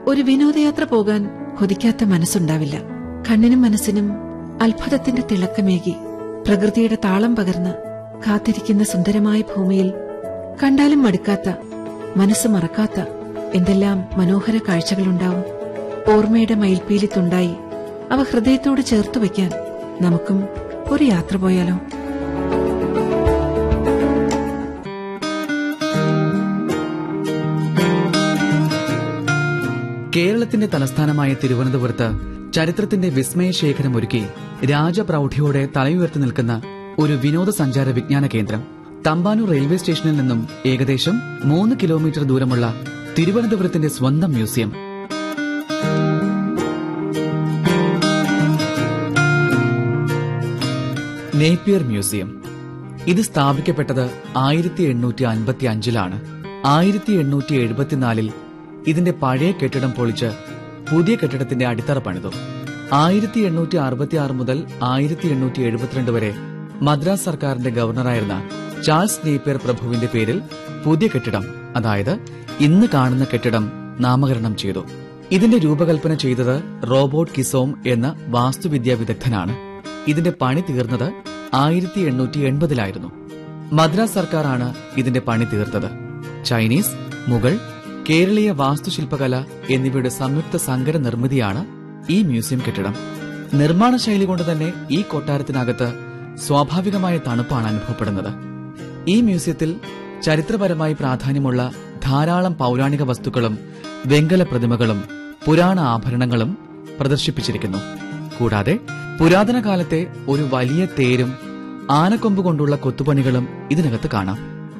ഒരു വിനോദയാത്ര പോകാൻ കൊതിക്കാത്ത മനസ്സുണ്ടാവില്ല കണ്ണിനും മനസ്സിനും അത്ഭുതത്തിന്റെ തിളക്കമേകി പ്രകൃതിയുടെ താളം പകർന്ന് കാത്തിരിക്കുന്ന സുന്ദരമായ ഭൂമിയിൽ കണ്ടാലും മടുക്കാത്ത മനസ്സ് മറക്കാത്ത എന്തെല്ലാം മനോഹര കാഴ്ചകളുണ്ടാവും ഓർമ്മയുടെ മയിൽപ്പീലി തുണ്ടായി അവ ഹൃദയത്തോട് ചേർത്തു വയ്ക്കാൻ നമുക്കും ഒരു യാത്ര പോയാലോ കേരളത്തിന്റെ തലസ്ഥാനമായ തിരുവനന്തപുരത്ത് ചരിത്രത്തിന്റെ വിസ്മയശേഖരം ഒരുക്കി രാജപ്രൌഢിയോടെ തലയുയർത്തി നിൽക്കുന്ന ഒരു വിനോദസഞ്ചാര വിജ്ഞാന കേന്ദ്രം തമ്പാനൂർ റെയിൽവേ സ്റ്റേഷനിൽ നിന്നും ഏകദേശം മൂന്ന് കിലോമീറ്റർ ദൂരമുള്ള തിരുവനന്തപുരത്തിന്റെ സ്വന്തം മ്യൂസിയം നേപ്പിയർ മ്യൂസിയം ഇത് സ്ഥാപിക്കപ്പെട്ടത് ആയിരത്തി എണ്ണൂറ്റി അൻപത്തി അഞ്ചിലാണ് ആയിരത്തി എണ്ണൂറ്റി എഴുപത്തിനാലിൽ ഇതിന്റെ പഴയ കെട്ടിടം പൊളിച്ച് പുതിയ കെട്ടിടത്തിന്റെ അടിത്തറ പണിതു ആയിരത്തി എണ്ണൂറ്റി അറുപത്തി ആറ് മുതൽ ആയിരത്തി എണ്ണൂറ്റി എഴുപത്തിരണ്ട് വരെ മദ്രാസ് സർക്കാരിന്റെ ഗവർണറായിരുന്ന ചാൾസ് നേപ്പിയർ പ്രഭുവിന്റെ പേരിൽ പുതിയ കെട്ടിടം അതായത് ഇന്ന് കാണുന്ന കെട്ടിടം നാമകരണം ചെയ്തു ഇതിന്റെ രൂപകൽപ്പന ചെയ്തത് റോബോട്ട് കിസോം എന്ന വാസ്തുവിദ്യാ വിദഗ്ധനാണ് ഇതിന്റെ പണി തീർന്നത് ആയിരത്തി എണ്ണൂറ്റി എൺപതിലായിരുന്നു മദ്രാസ് സർക്കാരാണ് ഇതിന്റെ പണി തീർത്തത് ചൈനീസ് മുഗൾ കേരളീയ വാസ്തുശില്പകല എന്നിവയുടെ സംയുക്ത സങ്കര നിർമ്മിതിയാണ് ഈ മ്യൂസിയം കെട്ടിടം നിർമ്മാണ ശൈലി കൊണ്ട് തന്നെ ഈ കൊട്ടാരത്തിനകത്ത് സ്വാഭാവികമായ തണുപ്പാണ് അനുഭവപ്പെടുന്നത് ഈ മ്യൂസിയത്തിൽ ചരിത്രപരമായി പ്രാധാന്യമുള്ള ധാരാളം പൗരാണിക വസ്തുക്കളും വെങ്കല പ്രതിമകളും പുരാണ ആഭരണങ്ങളും പ്രദർശിപ്പിച്ചിരിക്കുന്നു കൂടാതെ പുരാതന കാലത്തെ ഒരു വലിയ തേരും ആനക്കൊമ്പ് കൊണ്ടുള്ള കൊത്തുപണികളും ഇതിനകത്ത് കാണാം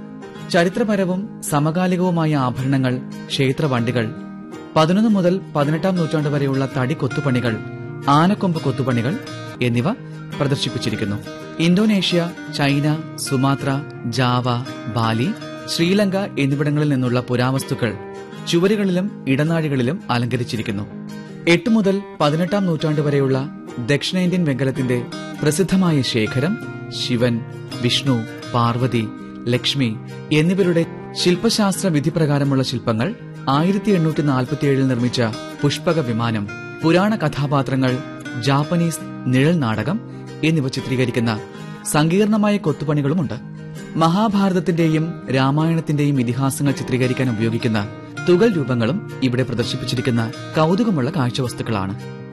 ചരിത്രപരവും സമകാലികവുമായ ആഭരണങ്ങൾ ക്ഷേത്രവണ്ടികൾ പതിനൊന്ന് മുതൽ പതിനെട്ടാം നൂറ്റാണ്ട് വരെയുള്ള തടി കൊത്തുപണികൾ ആനക്കൊമ്പ് കൊത്തുപണികൾ എന്നിവ പ്രദർശിപ്പിച്ചിരിക്കുന്നു Indonesia China Sumatra Java Bali Sri Lanka എന്നിവിടങ്ങളിൽ നിന്നുള്ള പുരാവസ്തുക്കൾ ചുവരുകളിലും ഇടനാഴികളിലും അലങ്കരിച്ചിരിക്കുന്നു എട്ട് മുതൽ പതിനെട്ടാം നൂറ്റാണ്ട് വരെയുള്ള ദക്ഷിണേന്ത്യൻ വെങ്കലത്തിന്റെ പ്രസിദ്ധമായ ശേഖരം ശിവൻ വിഷ്ണു പാർവതി ലക്ഷ്മി എന്നിവരുടെ ശില്പശാസ്ത്ര വിധി പ്രകാരമുള്ള ശില്പങ്ങൾ ആയിരത്തി എണ്ണൂറ്റി നാൽപ്പത്തിയേഴിൽ നിർമ്മിച്ച പുഷ്പക വിമാനം പുരാണ കഥാപാത്രങ്ങൾ ജാപ്പനീസ് നിഴൽ നാടകം എന്നിവ ചിത്രീകരിക്കുന്ന സങ്കീർണമായ കൊത്തുപണികളുമുണ്ട് മഹാഭാരതത്തിന്റെയും രാമായണത്തിന്റെയും ഇതിഹാസങ്ങൾ ചിത്രീകരിക്കാൻ ഉപയോഗിക്കുന്ന തുകൽ രൂപങ്ങളും ഇവിടെ പ്രദർശിപ്പിച്ചിരിക്കുന്ന കൗതുകമുള്ള കാഴ്ചവസ്തുക്കളാണ്